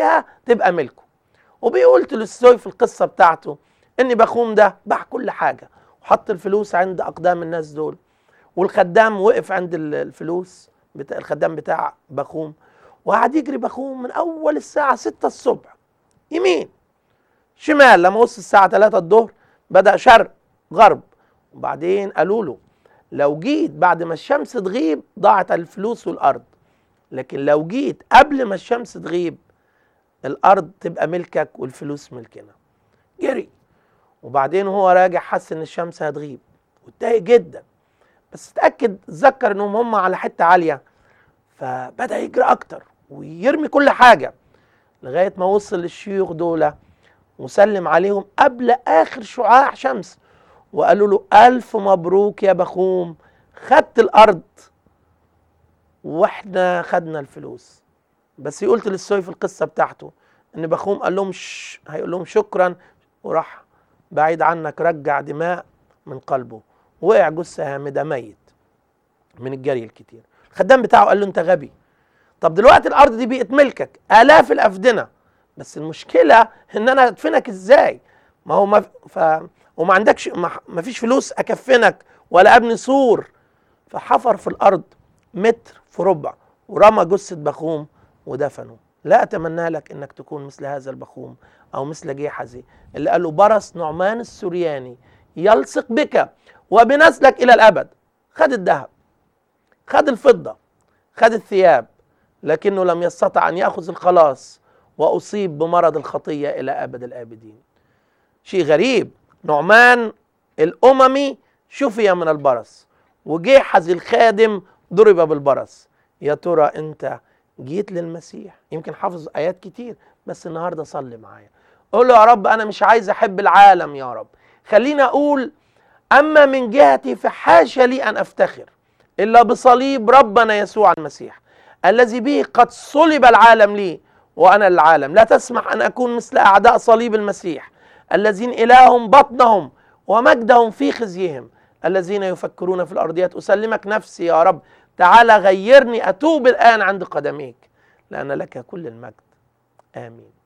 فيها تبقى ملكه وبيقول تولستوي في القصه بتاعته ان بخوم ده باع كل حاجه وحط الفلوس عند اقدام الناس دول والخدام وقف عند ال- الفلوس بتاع الخدام بتاع بخوم وقعد يجري بخوم من اول الساعه 6 الصبح يمين شمال لما وصل الساعه 3 الظهر بدا شرق غرب وبعدين قالوا له لو جيت بعد ما الشمس تغيب ضاعت الفلوس والارض لكن لو جيت قبل ما الشمس تغيب الارض تبقى ملكك والفلوس ملكنا جري وبعدين وهو راجع حس ان الشمس هتغيب واتضايق جدا بس اتاكد اتذكر انهم هم على حته عاليه فبدا يجري اكتر ويرمي كل حاجه لغايه ما وصل للشيوخ دول وسلم عليهم قبل اخر شعاع شمس وقالوا له الف مبروك يا بخوم خدت الارض واحنا خدنا الفلوس بس قلت للسوي في القصه بتاعته ان بخوم قال لهم ش... هيقول لهم شكرا وراح بعيد عنك رجع دماء من قلبه وقع جثه هامده ميت من الجري الكتير الخدام بتاعه قال له انت غبي طب دلوقتي الارض دي بقت ملكك الاف الافدنه بس المشكله ان انا ادفنك ازاي ما هو ما ف... وما عندكش ما... ما فيش فلوس اكفنك ولا ابني سور فحفر في الارض متر في ربع ورمى جثه بخوم ودفنه لا اتمنى لك انك تكون مثل هذا البخوم او مثل جيحزي اللي قال له برص نعمان السورياني يلصق بك وبنسلك الى الابد خد الذهب خد الفضه خد الثياب لكنه لم يستطع ان ياخذ الخلاص واصيب بمرض الخطيه الى ابد الابدين شيء غريب نعمان الاممي شفي من البرص وجيحز الخادم ضرب بالبرص يا ترى انت جيت للمسيح يمكن حافظ ايات كتير بس النهارده صلي معايا قول له يا رب انا مش عايز احب العالم يا رب خليني اقول اما من جهتي فحاشا لي ان افتخر الا بصليب ربنا يسوع المسيح الذي به قد صلب العالم لي وانا العالم لا تسمح ان اكون مثل اعداء صليب المسيح الذين الههم بطنهم ومجدهم في خزيهم الذين يفكرون في الارضيات اسلمك نفسي يا رب تعالى غيرني اتوب الان عند قدميك لان لك كل المجد امين